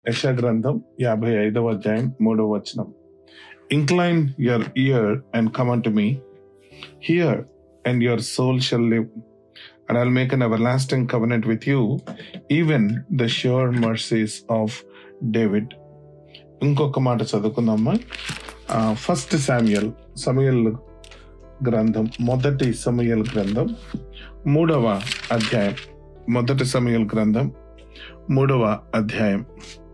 యశా గ్రంథం యాభై ఐదవ అధ్యాయం మూడవ వచనం incline your ear and come unto me hear and your soul shall live and I'll make an everlasting covenant with you even the sure mercies of David ఇంకొక మాట చదువుకుందామా first Samuel Samuel గ్రంథం మొదటి Samuel గ్రంథం మూడవ అధ్యాయం మొదటి Samuel గ్రంథం మూడవ అధ్యాయం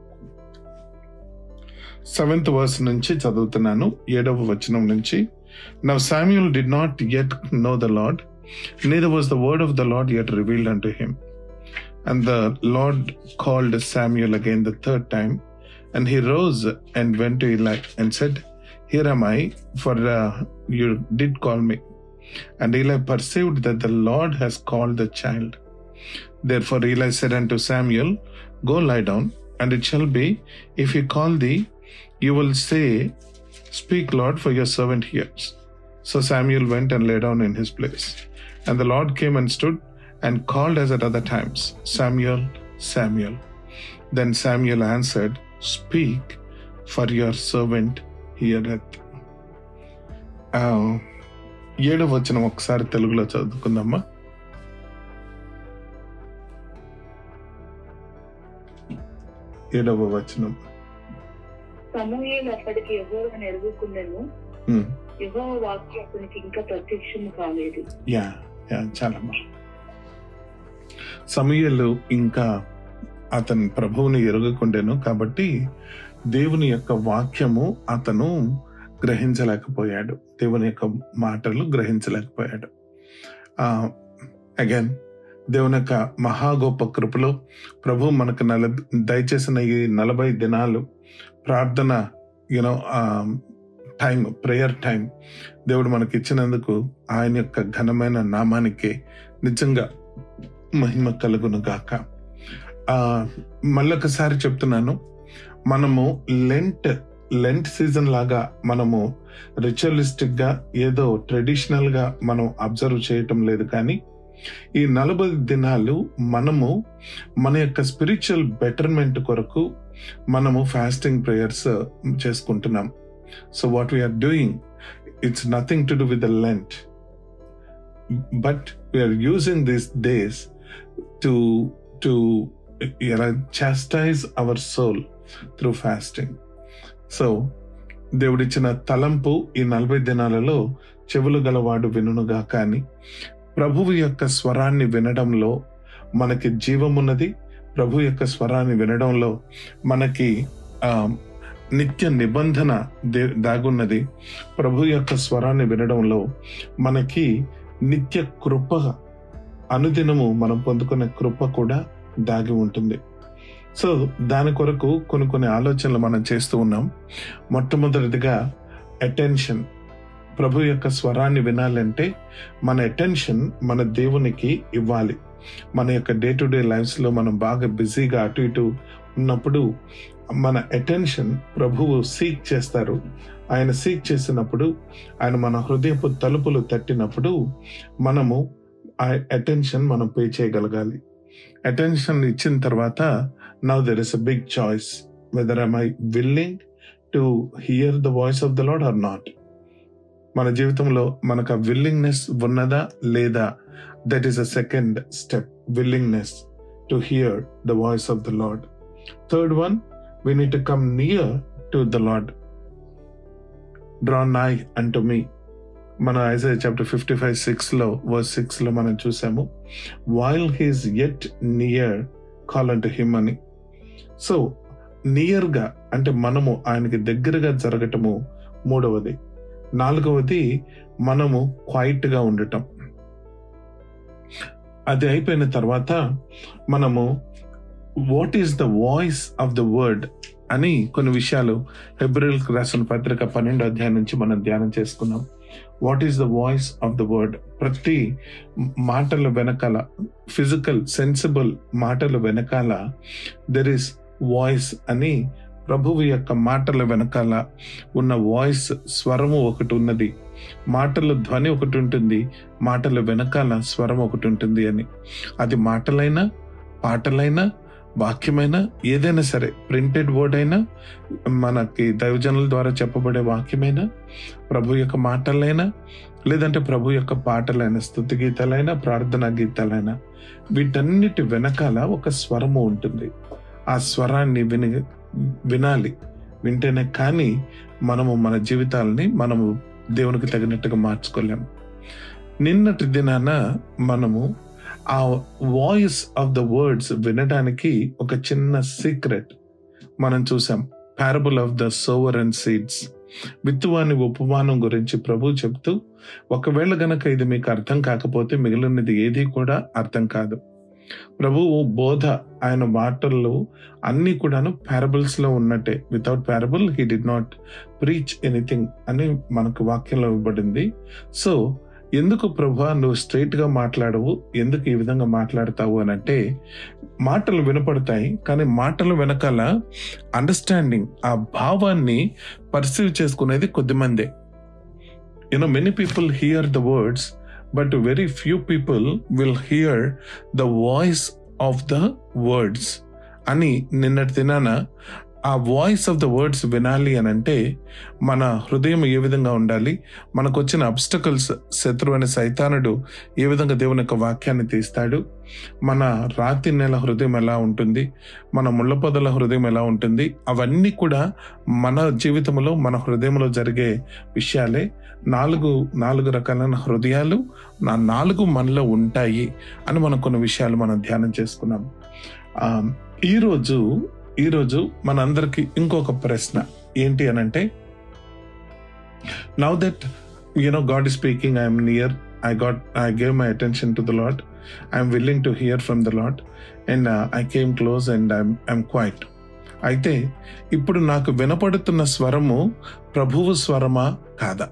సెవెంత్ వర్స్ నుంచి చదువుతున్నాను ఏడవ వచనం నుంచి now Samuel did not yet know the Lord neither was the word of the Lord yet revealed unto him. And the Lord called Samuel again the third time, and he rose and went to Eli and said, Here am I, for uh, you did call me. And Eli perceived that the Lord has called the child. Therefore Eli said unto Samuel, Go lie down, and it shall be, if he call thee, you will say, Speak, Lord, for your servant hears. So Samuel went and lay down in his place. And the Lord came and stood and called as at other times, Samuel, Samuel. Then Samuel answered, Speak, for your servant heareth. ఆ, ఏడవ వచనం ఒకసారి తెలుగులో చదువుకుందామా ఏడవ వచనం సమూయేలు అప్పటికి యెహోవాను ఎరుగుకున్నాను ఉమ్, యెహోవా వాక్యం అతనికి ఇంకా ప్రత్యక్షము కాలేదు యా యా చాలా బాగా సమయలు ఇంకా అతని ప్రభువుని ఎరగకుండాను కాబట్టి దేవుని యొక్క వాక్యము అతను గ్రహించలేకపోయాడు దేవుని యొక్క మాటలు గ్రహించలేకపోయాడు అగైన్ దేవుని యొక్క మహా గొప్ప కృపలో ప్రభు మనకు నల దయచేసిన ఈ నలభై దినాలు ప్రార్థన యూనో టైం ప్రేయర్ టైం దేవుడు మనకి ఇచ్చినందుకు ఆయన యొక్క ఘనమైన నామానికి నిజంగా మహిమ కలుగును గాక ఆ మళ్ళొకసారి చెప్తున్నాను మనము లెంట్ లెంట్ సీజన్ లాగా మనము రిచువలిస్టిక్ గా ఏదో ట్రెడిషనల్ గా మనం అబ్జర్వ్ చేయటం లేదు కానీ ఈ నలభై దినాలు మనము మన యొక్క స్పిరిచువల్ బెటర్మెంట్ కొరకు మనము ఫాస్టింగ్ ప్రేయర్స్ చేసుకుంటున్నాం so what we are doing it's nothing to do with the Lent. But we are using these days to to you know, chastise our soul through fasting. So దేవుడిచ్చిన తలంపు ఈ నలభై దినాలలో చెవులు గలవాడు వినుగా కానీ ప్రభువు యొక్క స్వరాన్ని వినడంలో మనకి జీవమున్నది ప్రభు యొక్క స్వరాన్ని వినడంలో మనకి ఆ, నిత్య నిబంధన దే- దాగున్నది ప్రభు యొక్క స్వరాన్ని వినడంలో మనకి నిత్య కృప అనుదినము మనం పొందుకునే కృప కూడా దాగి ఉంటుంది సో దాని కొరకు కొన్ని కొన్ని ఆలోచనలు మనం చేస్తూ ఉన్నాం మొట్టమొదటిదిగా అటెన్షన్ ప్రభు యొక్క స్వరాన్ని వినాలంటే మన అటెన్షన్ మన దేవునికి ఇవ్వాలి మన యొక్క డే టు డే లైఫ్స్ లో మనం బాగా బిజీగా అటు ఇటు ఉన్నప్పుడు మన అటెన్షన్ ప్రభువు సీక్ చేస్తారు ఆయన సీక్ చేసినప్పుడు ఆయన మన హృదయపు తలుపులు తట్టినప్పుడు మనము ఆ అటెన్షన్ మనం పే చేయగలగాలి అటెన్షన్ ఇచ్చిన తర్వాత now there is a big choice whether I willing to hear the voice of the Lord or not మన జీవితంలో మనకు ఆ విల్లింగ్నెస్ ఉన్నదా లేదా that is a second step willingness to hear the voice of the Lord third one we need to come near to the Lord. Draw nigh unto me. మన Isaiah chapter fifty five six లో verse six లో మనం చూసాము while he's at near call unto him అని so near గా అంటే మనము ఆయనకి దగ్గరగా జరగటము మూడవది నాలుగవది మనము క్వైట్ గా ఉండటం అది అయిపోయిన తర్వాత మనము what is the voice of the word అని కొన్ని విషయాలు ఫిబ్రవరి రాసిన పత్రిక పన్నెండు అధ్యాయం నుంచి మనం ధ్యానం చేసుకున్నాం what is the voice of the word ప్రతి మాటల వెనకాల ఫిజికల్ సెన్సిబుల్ మాటల వెనకాల దెర్ ఇస్ వాయిస్ అని ప్రభువు యొక్క మాటల వెనకాల ఉన్న వాయిస్ స్వరము ఒకటి ఉన్నది మాటల ధ్వని ఒకటి ఉంటుంది మాటల వెనకాల స్వరం ఒకటి ఉంటుంది అని అది మాటలైనా పాటలైనా వాక్యమైనా ఏదైనా సరే ప్రింటెడ్ వర్డ్ అయినా మనకి దైవజనుల ద్వారా చెప్పబడే వాక్యమైనా ప్రభు యొక్క మాటలైనా లేదంటే ప్రభు యొక్క పాటలైన స్థుతి గీతాలైనా ప్రార్థనా గీతాలైనా వీటన్నిటి వెనకాల ఒక స్వరము ఉంటుంది ఆ స్వరాన్ని విని వినాలి వింటేనే కానీ మనము మన జీవితాలని మనము దేవునికి తగినట్టుగా మార్చుకోలేము నిన్నటి దినాన మనము ఆ వాయిస్ ఆఫ్ ద వర్డ్స్ వినడానికి ఒక చిన్న సీక్రెట్ మనం చూసాం parable of the sower and seeds విత్తువాని ఉపమానం గురించి ప్రభు చెప్తూ ఒకవేళ గనక ఇది మీకు అర్థం కాకపోతే మిగిలినది ఏది కూడా అర్థం కాదు ప్రభువు బోధ ఆయన మాటల్లో అన్ని కూడాను పారబుల్స్ లో ఉన్నట్టే without parable he did not preach anything అని మనకు వాక్యంలో ఇవ్వబడింది సో ఎందుకు ప్రభా నువ్వు స్ట్రైట్ గా మాట్లాడవు ఎందుకు ఈ విధంగా మాట్లాడతావు అని అంటే మాటలు వినపడతాయి కానీ మాటలు వెనకాల అండర్స్టాండింగ్ ఆ భావాన్ని పర్సీవ్ చేసుకునేది కొద్దిమందే you know many people hear the words but very few people will hear the voice of the words అని నిన్నటి దినాన ఆ వాయిస్ ఆఫ్ ద వర్డ్స్ వినాలి అని అంటే మన హృదయం ఏ విధంగా ఉండాలి మనకు వచ్చిన అబ్స్టకల్స్ శత్రువైన సైతానుడు ఏ విధంగా దేవుని యొక్క వాక్యాన్ని తీస్తాడు మన రాతి నెల హృదయం ఎలా ఉంటుంది మన ముళ్ళ పొదల హృదయం ఎలా ఉంటుంది అవన్నీ కూడా మన జీవితంలో మన హృదయంలో జరిగే విషయాలే నాలుగు నాలుగు రకాలైన హృదయాలు నా నాలుగు మనలో ఉంటాయి అని మనం కొన్ని విషయాలు మనం ధ్యానం చేసుకున్నాం ఆ, ఈరోజు ఈరోజు మనందరికి ఇంకొక ప్రశ్న ఏంటి అని అంటే now that you know God is speaking I'm near I got I gave my attention to the Lord I'm willing to hear from the Lord and I came close and I'm I'm quiet అయితే ఇప్పుడు నాకు వినపడుతున్న స్వరము ప్రభువు స్వరమా కాదా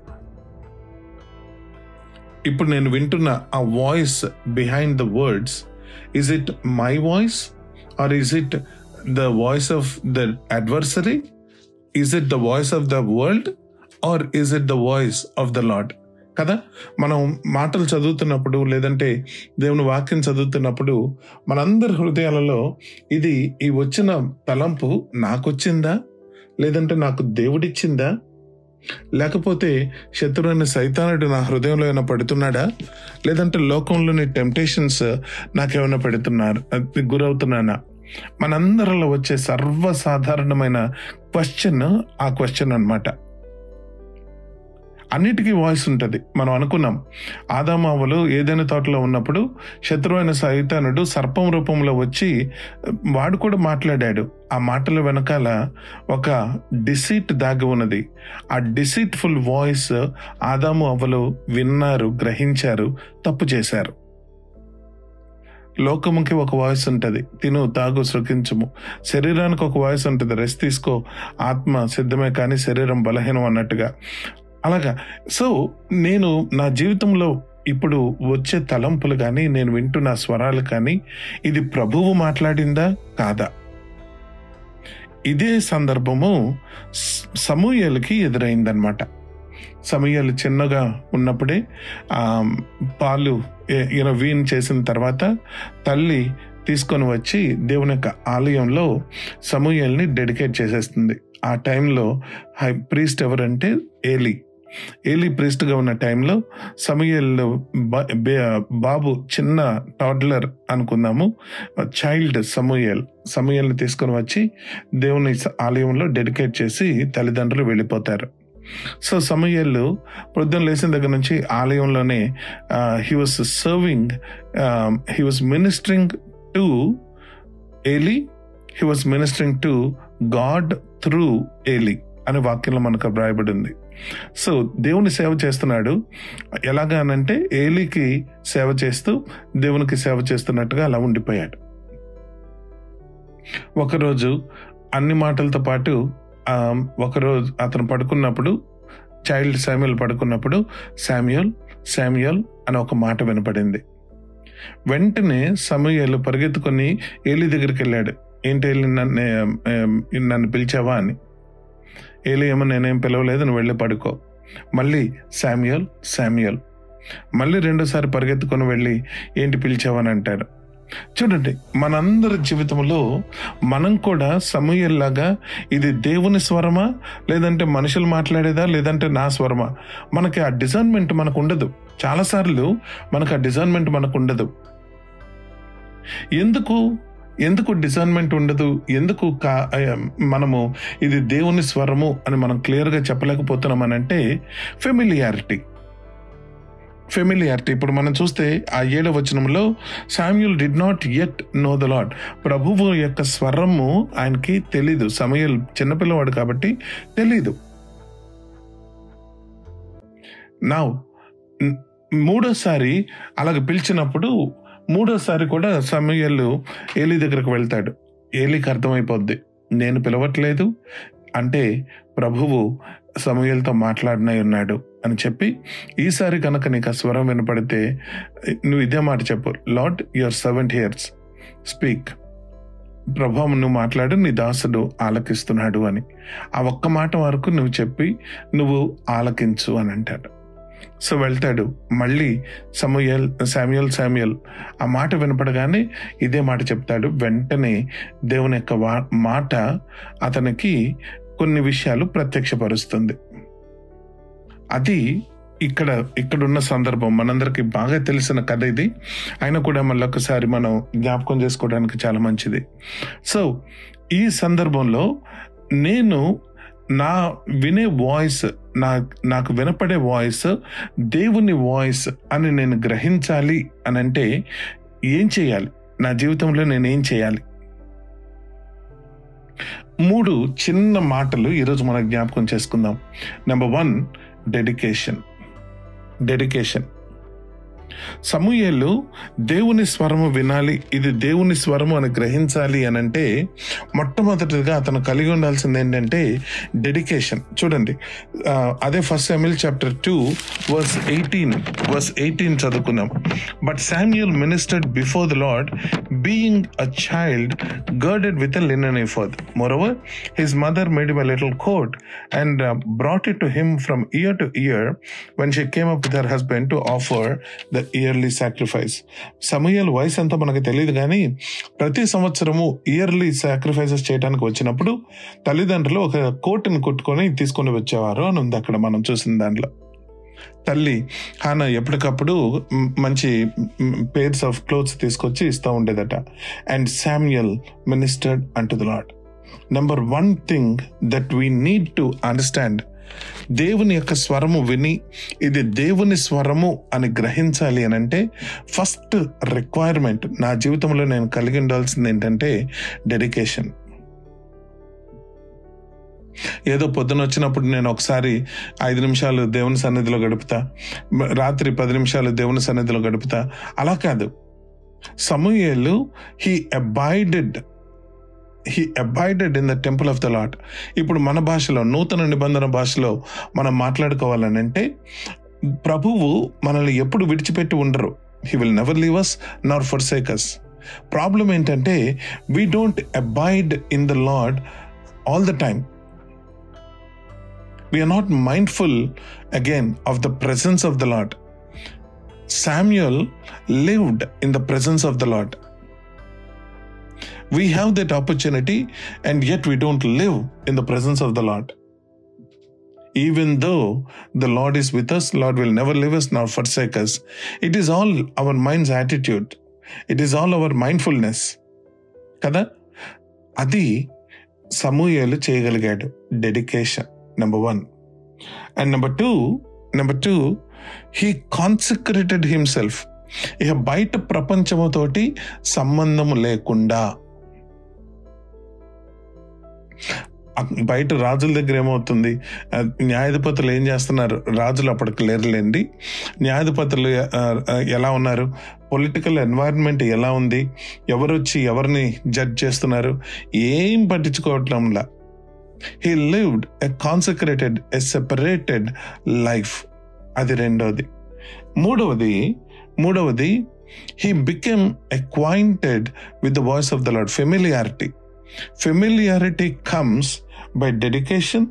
ఇప్పుడు నేను వింటున్న ఆ voice behind the words is it my voice or is it the voice of the adversary is it the voice of the world or is it the voice of the Lord కదా మనం మాటలు చదువుతున్నప్పుడు లేదంటే దేవుని వాక్యం చదువుతున్నప్పుడు మనందరి హృదయాలలో ఇది ఈ వచ్చిన తలంపు నాకొచ్చిందా లేదంటే నాకు దేవుడిచ్చిందా లేకపోతే శత్రువైన సైతానుడు నా హృదయంలో ఏమైనా పడుతున్నాడా లేదంటే లోకంలోని టెంప్టేషన్స్ నాకేమైనా పెడుతున్నారు అది గురవుతున్నానా మనందరిలో వచ్చే సర్వసాధారణమైన క్వశ్చన్ ఆ క్వశ్చన్ అన్నమాట అన్నిటికీ వాయిస్ ఉంటుంది మనం అనుకున్నాం ఆదామావులు ఏదైనా తోటలో ఉన్నప్పుడు శత్రువైన సైతానుడు సర్పం రూపంలో వచ్చి వాడు కూడా మాట్లాడాడు ఆ మాటల వెనకాల ఒక డిసీట్ దాగి ఉన్నది ఆ డిసీట్ఫుల్ వాయిస్ ఆదాము అవ్వలు విన్నారు గ్రహించారు తప్పు చేశారు లోకముకి ఒక వాయిస్ ఉంటుంది తిను తాగు సృకించము శరీరానికి ఒక వాయిస్ ఉంటుంది రెస్ట్ తీసుకో ఆత్మ సిద్ధమే కానీ శరీరం బలహీనం అన్నట్టుగా అలాగా సో నేను నా జీవితంలో ఇప్పుడు వచ్చే తలంపులు కానీ నేను వింటున్న స్వరాలు కానీ ఇది ప్రభువు మాట్లాడిందా కాదా ఇదే సందర్భము స- సమూయేలుకి ఎదురైందనమాట సమూయేలు చిన్నగా ఉన్నప్పుడే ఆ, పాలు ఈయన వీన్ చేసిన తర్వాత తల్లి తీసుకొని వచ్చి దేవుని యొక్క ఆలయంలో సమూయేల్ని డెడికేట్ చేసేస్తుంది ఆ టైంలో హై ప్రీస్ట్ ఎవరంటే ఏలి ఏలి ప్రీస్ట్గా ఉన్న టైంలో సమూయేల్ బా- బే- బాబు చిన్న టాడ్లర్ అనుకుందాము చైల్డ్ సమూయేల్ సమూయేల్ని తీసుకొని వచ్చి దేవుని స- ఆలయంలో డెడికేట్ చేసి తల్లిదండ్రులు వెళ్ళిపోతారు సో సమూయేలు పొద్దున్న లేచిన దగ్గర నుంచి ఆలయంలోనే he was serving he was ministering to Eli he was ministering to God through Eli అనే వాక్యంలో మనకు వ్రాయబడి ఉంది సో దేవుని సేవ చేస్తున్నాడు ఎలాగానంటే ఏలికి సేవ చేస్తూ దేవునికి సేవ చేస్తున్నట్టుగా అలా ఉండిపోయాడు ఒకరోజు అన్ని మాటలతో పాటు ఆ, ఒకరోజు అతను పడుకున్నప్పుడు చైల్డ్ శామ్యుల్ పడుకున్నప్పుడు శామ్యుల్ శామ్యుల్ అని ఒక మాట వినపడింది వెంటనే సమూయేలు పరిగెత్తుకొని ఏలి దగ్గరికి వెళ్ళాడు ఏంటి ఏలి నన్ను ఏం, నన్ను పిలిచావా అని ఏలి ఏమో నేనేం పిలవలేదు నువ్వు వెళ్ళి పడుకో మళ్ళీ శామ్యుల్ శామ్యుల్ మళ్ళీ రెండోసారి పరిగెత్తుకొని వెళ్ళి ఏంటి పిలిచావని అంటాడు చూడండి మనందరి జీవితంలో మనం కూడా సమూహల్లాగా ఇది దేవుని స్వరమా లేదంటే మనుషులు మాట్లాడేదా లేదంటే నా స్వరమా మనకి ఆ డిజైన్మెంట్ మనకు ఉండదు చాలాసార్లు మనకు ఆ డిజైన్మెంట్ మనకు ఉండదు ఎందుకు ఎందుకు డిజైన్మెంట్ ఉండదు ఎందుకు కా ఆ, మనము ఇది దేవుని స్వరము అని మనం క్లియర్గా చెప్పలేకపోతున్నాం అని అంటే ఫెమిలియారిటీ ఫెమిలియారిటీ ఇప్పుడు మనం చూస్తే ఆ ఏడవ వచనంలో Samuel did not yet know the Lord ప్రభువు యొక్క స్వరము ఆయనకి తెలీదు సమయల్ చిన్నపిల్లవాడు కాబట్టి తెలీదు నా మూడోసారి అలాగ పిలిచినప్పుడు మూడోసారి కూడా సమయలు ఏలి దగ్గరకు వెళ్తాడు ఏలికి అర్థమైపోద్ది నేను పిలవట్లేదు అంటే ప్రభువు సమయలతో మాట్లాడినై ఉన్నాడు అని చెప్పి ఈసారి కనుక నీకు ఆ స్వరం వినపడితే నువ్వు ఇదే మాట చెప్పు Lord your servant hears speak ప్రభావం నువ్వు మాట్లాడు నీ దాసుడు ఆలకిస్తున్నాడు అని ఆ ఒక్క మాట వరకు నువ్వు చెప్పి నువ్వు ఆలకించు అని అంటాడు సో వెళ్తాడు మళ్ళీ సమూయల్ శామ్యుయల్ శామ్యుయల్ ఆ మాట వినపడగానే ఇదే మాట చెప్తాడు వెంటనే దేవుని యొక్క వా- మాట అతనికి కొన్ని విషయాలు ప్రత్యక్షపరుస్తుంది అది ఇక్కడ ఇక్కడున్న సందర్భం మనందరికి బాగా తెలిసిన కథ ఇది అయినా కూడా మళ్ళీ ఒకసారి మనం జ్ఞాపకం చేసుకోవడానికి చాలా మంచిది సో ఈ సందర్భంలో నేను నా వినే వాయిస్ నా నాకు వినపడే వాయిస్ దేవుని వాయిస్ అని నేను గ్రహించాలి అని అంటే ఏం చేయాలి నా జీవితంలో నేను ఏం చేయాలి మూడు చిన్న మాటలు ఈరోజు మనం జ్ఞాపకం చేసుకుందాం నెంబర్ వన్ డెడికేషన్ డెడికేషన్ సమూహలు దేవుని స్వరము వినాలి ఇది దేవుని స్వరము అని గ్రహించాలి అని అంటే మొట్టమొదటిగా అతను కలిగి ఉండాల్సింది ఏంటంటే డెడికేషన్ చూడండి ఆ, అదే first Samuel chapter two verse eighteen verse eighteen చదువుకున్నాం but Samuel ministered before the Lord being a child girded with a linen ephod. Moreover, his mother made him a little coat and uh, brought it to him from year to year when she came up with her husband to offer the yearly sacrifice. సమూహల వయసు అంతా మనకు తెలియదు కానీ ప్రతి సంవత్సరము yearly sacrifices చేయడానికి వచ్చినప్పుడు తల్లిదండ్రులు ఒక కోటుని కుట్టుకొని తీసుకొని వచ్చేవారు అని ఉంది అక్కడ మనం చూసిన దాంట్లో తల్లి హాన ఎప్పటికప్పుడు మ్, మంచి పేర్స్ ఆఫ్ క్లోత్స్ తీసుకొచ్చి ఇస్తూ ఉండేదట and Samuel ministered unto the Lord number one thing that we need to understand దేవుని యొక్క స్వరము విని ఇది దేవుని స్వరము అని గ్రహించాలి అని అంటే ఫస్ట్ రిక్వైర్మెంట్ నా జీవితంలో నేను కలిగి ఉండాల్సింది ఏంటంటే డెడికేషన్ ఏదో పొద్దున వచ్చినప్పుడు నేను ఒకసారి ఐదు నిమిషాలు దేవుని సన్నిధిలో గడుపుతా మ- రాత్రి పది నిమిషాలు దేవుని సన్నిధిలో గడుపుతా అలా కాదు సమూయేలు he abided he abided in the temple of the Lord ఇప్పుడు మన భాషలో నూతన నిబంధన భాషలో మనం మాట్లాడుకోవాలని అంటే ప్రభువు మనల్ని ఎప్పుడు విడిచిపెట్టి ఉండరు he will never leave us nor for sake us problem ఏంటంటే we don't abide in the lord all the time we are not mindful again of the presence of the Lord. Samuel lived in the presence of the Lord. We have that opportunity, and yet we don't live in the presence of the Lord. Even though the Lord is with us, Lord will never leave us nor forsake us. It is all our mind's attitude. It is all our mindfulness. కదా అది సమూహలు చేయగలిగాడు dedication number one and number two number two he consecrated himself ఇక బయట ప్రపంచముతోటి సంబంధము లేకుండా అక్- బయట రాజుల దగ్గర ఏమవుతుంది ఆ, న్యాయాధిపతులు ఏం చేస్తున్నారు రాజులు అప్పటికి లేరులేండి న్యాయాధిపతులు ఆ, ఆ, ఎలా ఉన్నారు పొలిటికల్ ఎన్వైరన్మెంట్ ఎలా ఉంది ఎవరు వచ్చి ఎవరిని జడ్జ్ చేస్తున్నారు ఏం పట్టించుకోవట్లంలా he lived a consecrated a separated life అది రెండవది మూడవది మూడవది he became acquainted with the voice of the Lord familiarity familiarity comes by dedication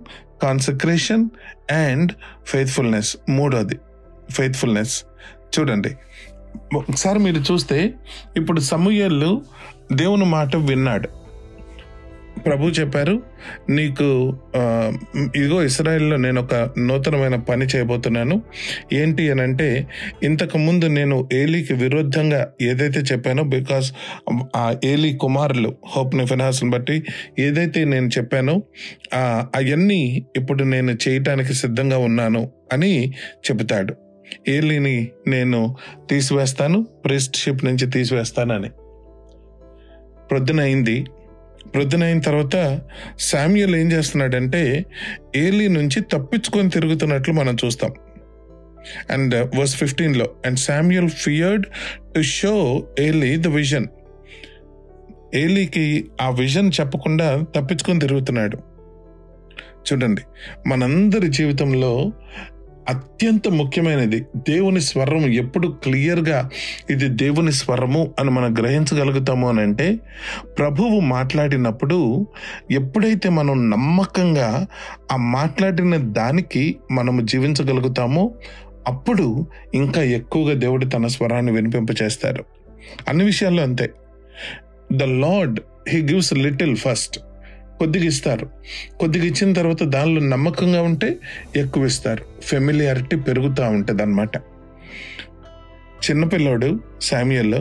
consecration and faithfulness మూడోది ఫెయిత్ఫుల్నెస్ చూడండి ఒకసారి మీరు చూస్తే ఇప్పుడు సమూయేలు దేవుని మాట విన్నాడు ప్రభు చెప్పారు నీకు ఆ, ఇదిగో ఇస్రాయెల్లో నేను ఒక నూతనమైన పని చేయబోతున్నాను ఏంటి అని అంటే ఇంతకు ముందు నేను ఏలీకి విరుద్ధంగా ఏదైతే చెప్పానో బికాస్ ఆ ఏలీ కుమారులు హోప్ ఫినాన్స్ని బట్టి ఏదైతే నేను చెప్పానో అవన్నీ ఇప్పుడు నేను చేయటానికి సిద్ధంగా ఉన్నాను అని చెబుతాడు ఏలీని నేను తీసివేస్తాను ప్రెస్ట్షిప్ నుంచి తీసివేస్తానని ప్రొద్దున అయింది ప్రొద్దున అయిన తర్వాత శామ్యుల్ ఏం చేస్తున్నాడంటే ఏలీ నుంచి తప్పించుకొని తిరుగుతున్నట్లు మనం చూస్తాం అండ్ వర్స్ ఫిఫ్టీన్లో and Samuel feared to show Eli the vision ఏలీకి ఆ విజన్ చెప్పకుండా తప్పించుకొని తిరుగుతున్నాడు చూడండి మనందరి జీవితంలో అత్యంత ముఖ్యమైనది దేవుని స్వరం ఎప్పుడు క్లియర్గా ఇది దేవుని స్వరము అని మనం గ్రహించగలుగుతాము అని అంటే ప్రభువు మాట్లాడినప్పుడు ఎప్పుడైతే మనం నమ్మకంగా ఆ మాట్లాడిన దానికి మనము జీవించగలుగుతామో అప్పుడు ఇంకా ఎక్కువగా దేవుడు తన స్వరాన్ని వినిపింప చేస్తారు అన్ని విషయాల్లో అంతే the Lord he gives little first కొద్దిగా ఇస్తారు కొద్దిగా ఇచ్చిన తర్వాత దానిలో నమ్మకంగా ఉంటే ఎక్కువ ఇస్తారు ఫెమిలియారిటీ పెరుగుతూ ఉంటుంది అనమాట చిన్నపిల్లోడు శామ్యుయల్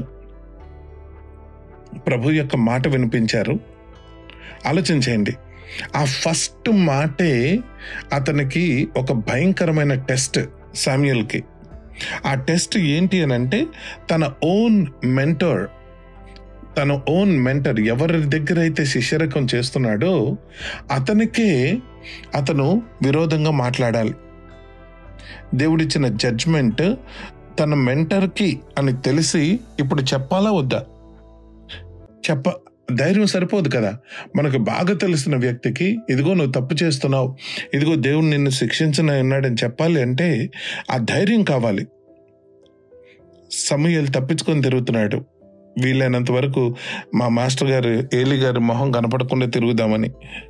ప్రభు యొక్క మాట వినిపించారు ఆలోచించేయండి ఆ ఫస్ట్ మాటే అతనికి ఒక భయంకరమైన టెస్ట్ శామ్యుయల్కి ఆ టెస్ట్ ఏంటి అని అంటే తన ఓన్ మెంటర్ తన ఓన్ మెంటర్ ఎవరి దగ్గర అయితే శిష్యరకం చేస్తున్నాడో అతనికే అతను విరోధంగా మాట్లాడాలి దేవుడిచ్చిన జడ్జ్మెంట్ తన మెంటర్కి అని తెలిసి ఇప్పుడు చెప్పాలా వద్దా చెప్ప ధైర్యం సరిపోదు కదా మనకు బాగా తెలిసిన వ్యక్తికి ఇదిగో నువ్వు తప్పు చేస్తున్నావు ఇదిగో దేవుడు నిన్ను శిక్షించిన ఉన్నాడని చెప్పాలి అంటే ఆ ధైర్యం కావాలి సమయాలు తప్పించుకొని తిరుగుతున్నాడు వీలైనంత వరకు మా మాస్టర్ గారు ఏలి గారి మొహం కనపడకుండా తిరుగుదామని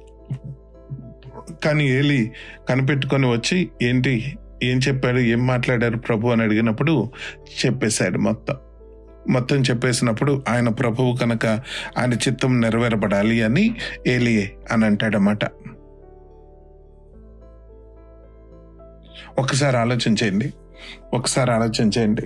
కానీ ఏలి కనిపెట్టుకొని వచ్చి ఏంటి ఏం చెప్పాడు ఏం మాట్లాడారు ప్రభు అని అడిగినప్పుడు చెప్పేశాడు మొత్తం మొత్తం చెప్పేసినప్పుడు ఆయన ప్రభువు కనుక ఆయన చిత్తం నెరవేరబడాలి అని ఏలియే అని అంటాడన్నమాట ఒకసారి ఆలోచించేయండి ఒకసారి ఆలోచించేయండి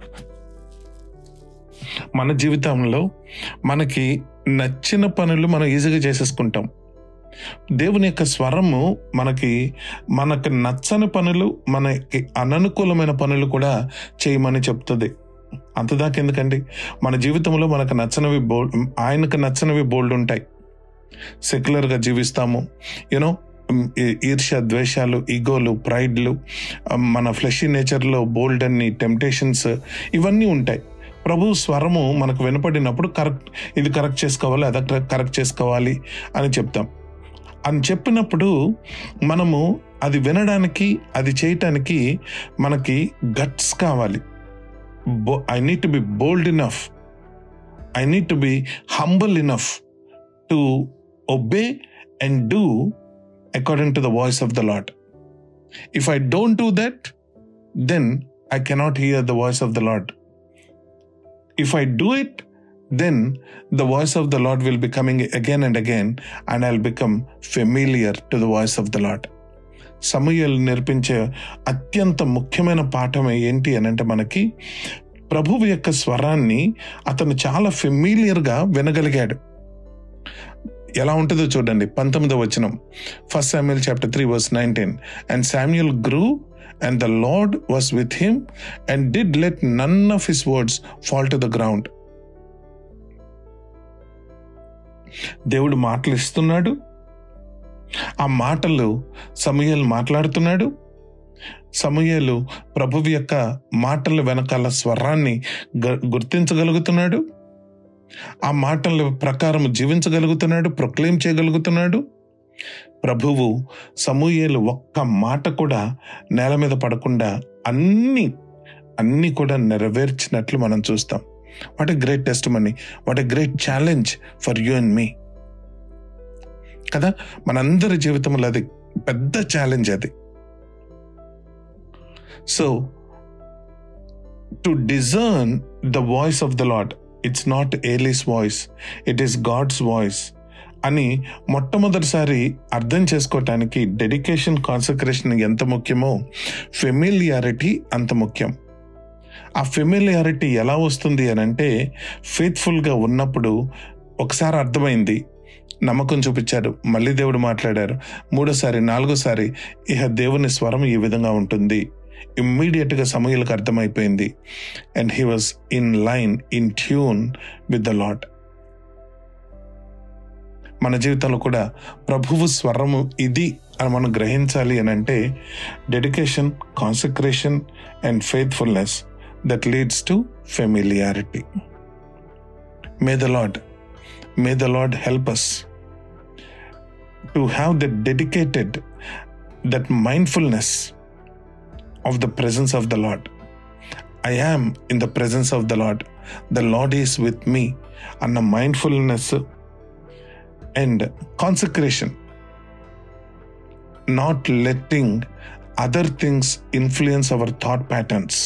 మన జీవితంలో మనకి నచ్చిన పనులు మనం ఈజీగా చేసేసుకుంటాం దేవుని యొక్క స్వరము మనకి మనకు నచ్చని పనులు మనకి అననుకూలమైన పనులు కూడా చేయమని చెప్తుంది అంతదాకా ఎందుకండి మన జీవితంలో మనకు నచ్చనివి బోల్డ్ ఆయనకు నచ్చనివి బోల్డ్ ఉంటాయి సెక్యులర్గా జీవిస్తాము యూనో ఈర్ష్య ద్వేషాలు ఈగోలు ప్రైడ్లు మన ఫ్లెషీ నేచర్లో బోల్డ్ అన్ని టెంప్టేషన్స్ ఇవన్నీ ఉంటాయి ప్రభు స్వరము మనకు వినపడినప్పుడు కరెక్ట్ ఇది కరెక్ట్ చేసుకోవాలి అద కరెక్ట్ చేసుకోవాలి అని చెప్తాం అని చెప్పినప్పుడు మనము అది వినడానికి అది చేయటానికి మనకి గట్స్ కావాలి I need to be bold enough I need to be humble enough to obey and do according to the voice of the Lord if I don't do that then I cannot hear the voice of the Lord if I do it, then the voice of the Lord will be coming again and again, and I'll become familiar to the voice of the Lord. సమూహలు నేర్పించే అత్యంత ముఖ్యమైన పాఠం ఏంటి అని అంటే మనకి ప్రభువు యొక్క స్వరాన్ని అతను చాలా ఫెమిలియర్గా వినగలిగాడు ఎలా ఉంటుందో చూడండి పంతొమ్మిదో వచనం first Samuel chapter three verse nineteen and Samuel grew and the Lord was with him and did let none of his words fall to the ground. దేవుడు మాటలు ఇస్తున్నాడు ఆ మాటలు సమూహలు మాట్లాడుతున్నాడు సమూహలు ప్రభువు యొక్క మాటల వెనకాల స్వరాన్ని గుర్తించగలుగుతున్నాడు ఆ మాటల ప్రకారం జీవించగలుగుతున్నాడు ప్రొక్లెయిమ్ చేయగలుగుతున్నాడు ప్రభువు సమూహలు ఒక్క మాట కూడా నేల మీద పడకుండా అన్ని అన్ని కూడా నెరవేర్చినట్లు మనం చూస్తాం what a great test money what a great challenge for you and me కదా మనందరి జీవితంలో అది పెద్ద ఛాలెంజ్ అది so to discern the voice of the Lord it's not Eli's voice it is God's voice అని మొట్టమొదటిసారి అర్థం చేసుకోవటానికి డెడికేషన్ కాన్సన్ట్రేషన్ ఎంత ముఖ్యమో ఫెమిలియారిటీ అంత ముఖ్యం ఆ ఫెమిలియారిటీ ఎలా వస్తుంది అని అంటే ఫెయిత్ఫుల్గా ఉన్నప్పుడు ఒకసారి అర్థమైంది నమ్మకం చూపించారు మళ్ళీ దేవుడు మాట్లాడారు మూడోసారి నాలుగోసారి ఇహ దేవుని స్వరం ఈ విధంగా ఉంటుంది ఇమ్మీడియట్గా సమూహలకు అర్థమైపోయింది and he was in line in tune with the Lord మన జీవితంలో కూడా ప్రభువు స్వరము ఇది అని మనం గ్రహించాలి అని అంటే dedication consecration and faithfulness that leads to familiarity may the Lord may the Lord help us to have the dedicated that mindfulness of the presence of the Lord I am in the presence of the Lord the Lord is with me అన్న mindfulness and consecration not letting other things influence our thought patterns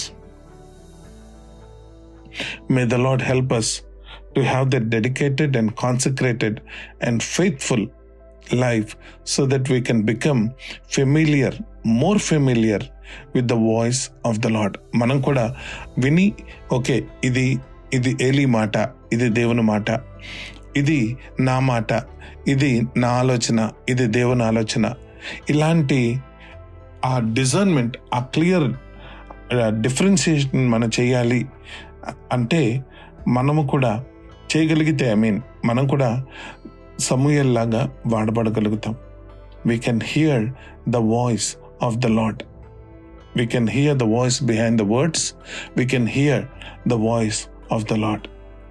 may the Lord help us to have the dedicated and consecrated and faithful life so that we can become familiar, more familiar with the voice of the Lord. మనం కూడా విని okay ఇది ఇది ఏలి మాట ఇది దేవుని మాట ఇది నా మాట ఇది నా ఆలోచన ఇది దేవుని ఆలోచన ఇలాంటి ఆ డిజర్న్మెంట్ ఆ క్లియర్ డిఫరెన్సియేషన్ మనం చేయాలి అంటే మనము కూడా చేయగలిగితే ఐ మీన్ మనం కూడా సమూహల్లాగా వాడబడగలుగుతాం we can hear the voice of the Lord we can hear the voice behind the words we can hear the voice of the Lord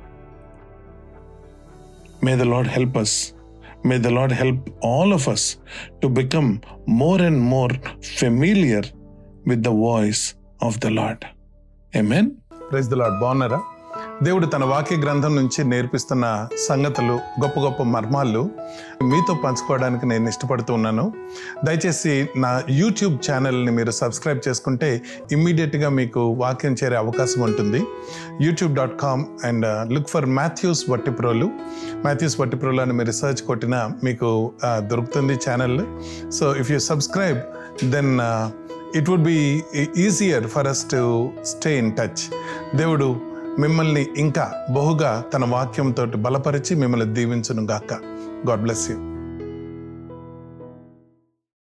may the Lord help us may the Lord help all of us to become more and more familiar with the voice of the Lord amen praise the Lord బాగున్నారా దేవుడు తన వాక్య గ్రంథం నుంచి నేర్పిస్తున్న సంగతులు గొప్ప గొప్ప మర్మాలు మీతో పంచుకోవడానికి నేను ఇష్టపడుతూ ఉన్నాను దయచేసి నా యూట్యూబ్ ఛానల్ని మీరు సబ్స్క్రైబ్ చేసుకుంటే ఇమ్మీడియట్గా మీకు వాక్యం చేరే అవకాశం ఉంటుంది YouTube dot com and look for Mathews Vattiprolu Mathews Vattiprolu అని మీరు రీసెర్చ్ కొట్టినా మీకు ఆ, దొరుకుతుంది channel so if you subscribe then it would be easier for us to stay in touch దేవుడు మిమ్మల్ని ఇంకా బహుగా తన వాక్యంతో బలపరిచి మిమ్మల్ని దీవించును గాక గాడ్ బ్లెస్ యూ